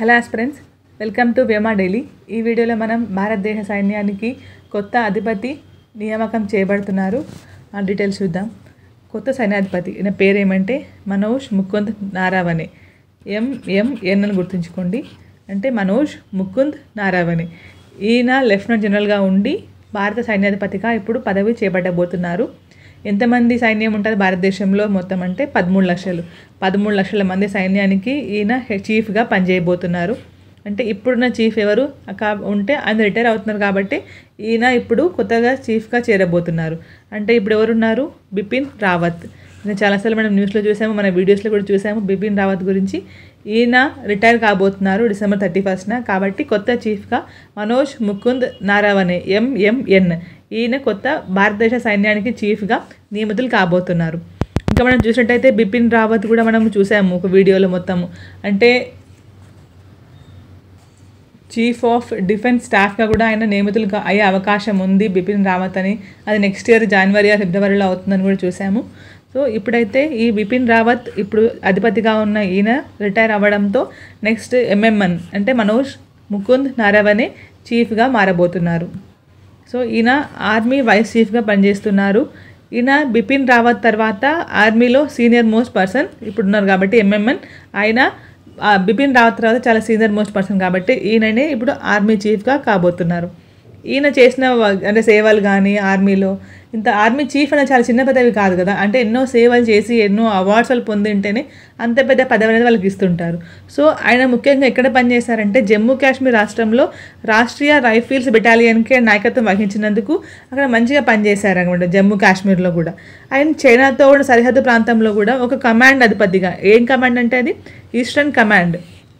hello friends welcome to Vema daily ఈ వీడియోలో మనం భారతదేశ సైన్యానికి కొత్త అధిపతి నియామకం చేయబడుతున్నారు ఆ డీటెయిల్స్ చూద్దాం కొత్త సైన్యాధిపతి ఈయన పేరు ఏమంటే మనోజ్ ముకుంద్ నారావణే ఎంఎంఎన్ అని గుర్తుంచుకోండి అంటే మనోజ్ ముకుంద్ నారావణే ఈయన లెఫ్టినెంట్ జనరల్గా ఉండి భారత సైన్యాధిపతిగా ఇప్పుడు పదవి చేపట్టబోతున్నారు ఎంతమంది సైన్యం ఉంటుంది భారతదేశంలో మొత్తం అంటే పదమూడు లక్షలు పదమూడు లక్షల మంది సైన్యానికి ఈయన హె- చీఫ్గా పనిచేయబోతున్నారు అంటే ఇప్పుడున్న చీఫ్ ఎవరు కా ఉంటే ఆయన రిటైర్ అవుతున్నారు కాబట్టి ఈయన ఇప్పుడు కొత్తగా చీఫ్గా చేరబోతున్నారు అంటే ఇప్పుడు ఎవరున్నారు బిపిన్ రావత్ నేను చాలాసార్లు మనం న్యూస్లో చూసాము మన వీడియోస్లో కూడా చూసాము బిపిన్ రావత్ గురించి ఈయన రిటైర్ కాబోతున్నారు డిసెంబర్ థర్టీ ఫస్ట్న కాబట్టి కొత్త చీఫ్గా మనోజ్ ముకుంద్ నారావణే ఎంఎంఎన్ ఈయన కొత్త భారతదేశ సైన్యానికి చీఫ్గా నియమితులు కాబోతున్నారు ఇంకా మనం చూసినట్టయితే బిపిన్ రావత్ కూడా మనం చూసాము ఒక వీడియోలో మొత్తము అంటే చీఫ్ ఆఫ్ డిఫెన్స్ స్టాఫ్గా కూడా ఆయన నియమితులు కా- అయ్యే అవకాశం ఉంది బిపిన్ రావత్ అని అది నెక్స్ట్ ఇయర్ జనవరి ఆర్ ఫిబ్రవరిలో అవుతుందని కూడా చూసాము సో ఇప్పుడైతే ఈ బిపిన్ రావత్ ఇప్పుడు అధిపతిగా ఉన్న ఈయన రిటైర్ అవ్వడంతో నెక్స్ట్ ఎంఎంఎన్ అంటే మనోజ్ ముకుంద్ నారావణే చీఫ్గా మారబోతున్నారు సో ఈయన ఆర్మీ వైస్ చీఫ్గా పనిచేస్తున్నారు ఈయన బిపిన్ రావత్ తర్వాత ఆర్మీలో సీనియర్ మోస్ట్ పర్సన్ ఇప్పుడు ఉన్నారు కాబట్టి ఎంఎంఎన్ ఆయన ఆ, బిపిన్ రావత్ తర్వాత చాలా సీనియర్ మోస్ట్ పర్సన్ కాబట్టి ఈయననే ఇప్పుడు ఆర్మీ చీఫ్గా కాబోతున్నారు ఈయన చేసిన వ- అంటే సేవలు కానీ ఆర్మీలో ఇంత ఆర్మీ చీఫ్ అనేది చాలా చిన్న పదవి కాదు కదా అంటే ఎన్నో సేవలు చేసి ఎన్నో అవార్డ్స్ వాళ్ళు పొందింటేనే అంత పెద్ద పదవి అనేది వాళ్ళకి ఇస్తుంటారు సో ఆయన ముఖ్యంగా ఎక్కడ పనిచేశారంటే జమ్మూ కాశ్మీర్ రాష్ట్రంలో రాష్ట్రీయ రైఫిల్స్ బెటాలియన్కి నాయకత్వం వహించినందుకు అక్కడ మంచిగా పనిచేశారు అనమాట జమ్మూ కాశ్మీర్లో కూడా ఆయన చైనాతో ఉన్న సరిహద్దు ప్రాంతంలో కూడా ఒక కమాండ్ అధిపతిగా ఏం కమాండ్ అంటే అది ఈస్టర్న్ కమాండ్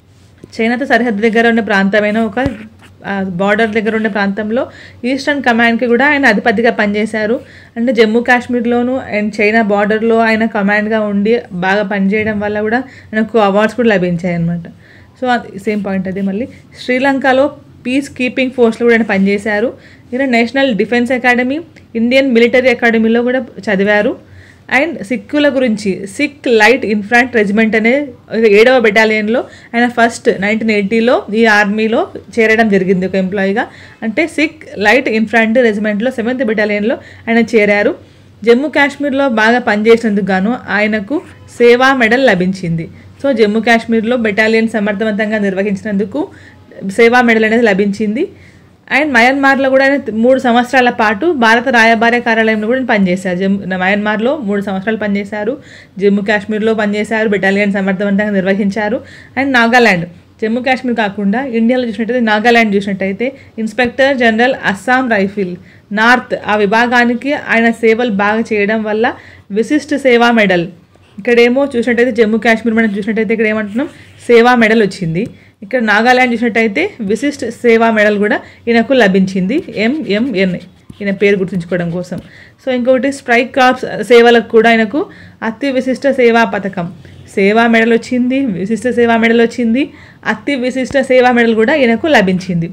చైనాతో సరిహద్దు దగ్గర ఉన్న ప్రాంతమైన ఒక బార్డర్ దగ్గర ఉండే ప్రాంతంలో ఈస్టర్న్ కమాండ్కి కూడా ఆయన అధిపతిగా పనిచేశారు అంటే జమ్మూ కాశ్మీర్లోను అండ్ చైనా బార్డర్లో ఆయన కమాండ్గా ఉండి బాగా పనిచేయడం వల్ల కూడా ఆయనకు అవార్డ్స్ కూడా లభించాయి అనమాట సో అది సేమ్ పాయింట్ అది మళ్ళీ శ్రీలంకలో పీస్ కీపింగ్ ఫోర్స్లో కూడా ఆయన పనిచేశారు ఈయన national defence academy Indian military అకాడమీలో కూడా చదివారు అండ్ సిక్కుల గురించి సిక్ లైట్ ఇన్ఫ్రాంట్ రెజిమెంట్ అనే ఒక ఏడవ బెటాలియన్లో ఆయన ఫస్ట్ నైన్టీన్ ఎయిటీలో ఈ ఆర్మీలో చేరడం జరిగింది ఒక ఎంప్లాయీగా అంటే సిక్ లైట్ ఇన్ఫ్రాంట్ రెజిమెంట్లో సెవెంత్ బెటాలియన్లో ఆయన చేరారు జమ్మూ కాశ్మీర్లో బాగా పనిచేసినందుకు గాను ఆయనకు సేవా మెడల్ లభించింది సో జమ్మూ కాశ్మీర్లో బెటాలియన్ సమర్థవంతంగా నిర్వహించినందుకు సేవా మెడల్ అనేది లభించింది అండ్ మయన్మార్లో కూడా ఆయన మూడు సంవత్సరాల పాటు భారత రాయబార కార్యాలయంలో కూడా పనిచేశారు జమ్మూ మయన్మార్లో మూడు సంవత్సరాలు పనిచేశారు జమ్మూ కాశ్మీర్లో పనిచేశారు బెటాలియన్ సమర్థవంతంగా నిర్వహించారు అండ్ నాగాల్యాండ్ జమ్మూ కాశ్మీర్ కాకుండా ఇండియాలో చూసినట్టయితే నాగాల్యాండ్ చూసినట్టయితే inspector general Assam rifle north ఆ విభాగానికి ఆయన సేవలు బాగా చేయడం వల్ల విశిష్ట సేవా మెడల్ ఇక్కడేమో చూసినట్టయితే జమ్మూ కాశ్మీర్ మనం చూసినట్టయితే ఇక్కడ ఏమంటున్నాం సేవా మెడల్ వచ్చింది ఇక్కడ నాగాల్యాండ్ చూసినట్టయితే విశిష్ట సేవా మెడల్ కూడా ఈయనకు లభించింది ఎంఎంఎన్ ఈయన పేరు గుర్తుంచుకోవడం కోసం సో ఇంకొకటి స్ట్రైక్ కార్ప్స్ సేవలకు కూడా ఆయనకు అతి విశిష్ట సేవా పథకం సేవా మెడల్ వచ్చింది విశిష్ట సేవా మెడల్ వచ్చింది అతి విశిష్ట సేవా మెడల్ కూడా ఈయనకు లభించింది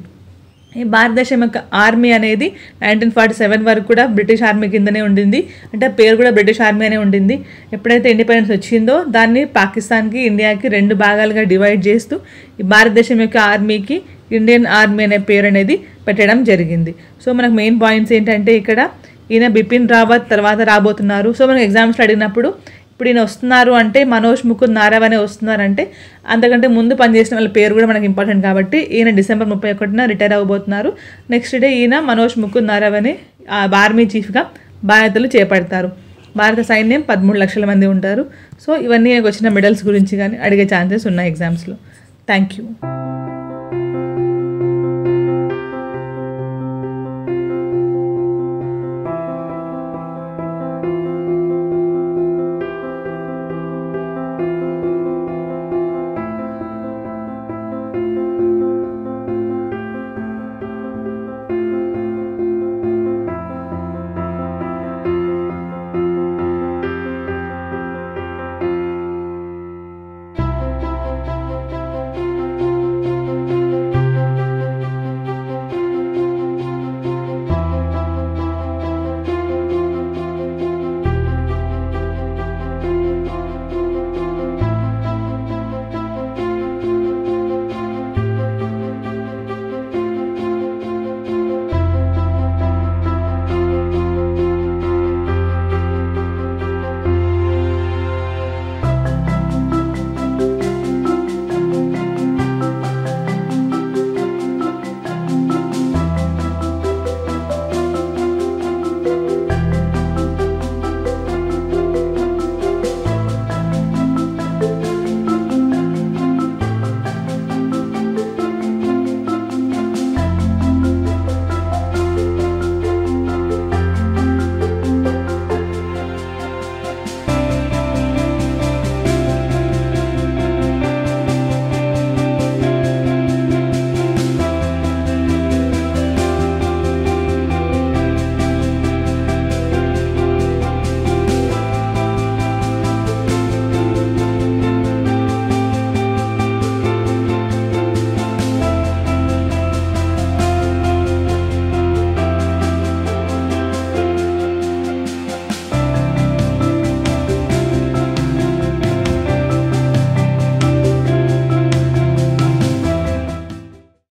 ఈ భారతదేశం యొక్క ఆర్మీ అనేది నైన్టీన్ ఫార్టీ సెవెన్ వరకు కూడా బ్రిటిష్ ఆర్మీ కిందనే ఉండింది అంటే పేరు కూడా బ్రిటిష్ ఆర్మీ అనే ఉండింది ఎప్పుడైతే ఇండిపెండెన్స్ వచ్చిందో దాన్ని పాకిస్తాన్కి ఇండియాకి రెండు భాగాలుగా డివైడ్ చేస్తూ ఈ భారతదేశం యొక్క ఆర్మీకి ఇండియన్ ఆర్మీ అనే పేరు అనేది పెట్టడం జరిగింది సో మనకు మెయిన్ పాయింట్స్ ఏంటంటే ఇక్కడ ఈయన బిపిన్ రావత్ తర్వాత రాబోతున్నారు సో మనకు ఎగ్జామ్స్లో అడిగినప్పుడు ఇప్పుడు ఈయన వస్తున్నారు అంటే మనోజ్ ముకుంద్ నారావణే వస్తున్నారంటే అంతకంటే ముందు పనిచేసిన వాళ్ళ పేరు కూడా మనకి ఇంపార్టెంట్ కాబట్టి ఈయన డిసెంబర్ ముప్పై ఒకటిన రిటైర్ అవ్వబోతున్నారు నెక్స్ట్ డే ఈయన మనోజ్ ముకుంద్ నారావణే ఆ ఆర్మీ చీఫ్గా బాధ్యతలు చేపడతారు భారత సైన్యం పదమూడు లక్షల మంది ఉంటారు సో ఇవన్నీ వచ్చిన మెడల్స్ గురించి కానీ అడిగే ఛాన్సెస్ ఉన్నాయి ఎగ్జామ్స్లో థ్యాంక్ యూ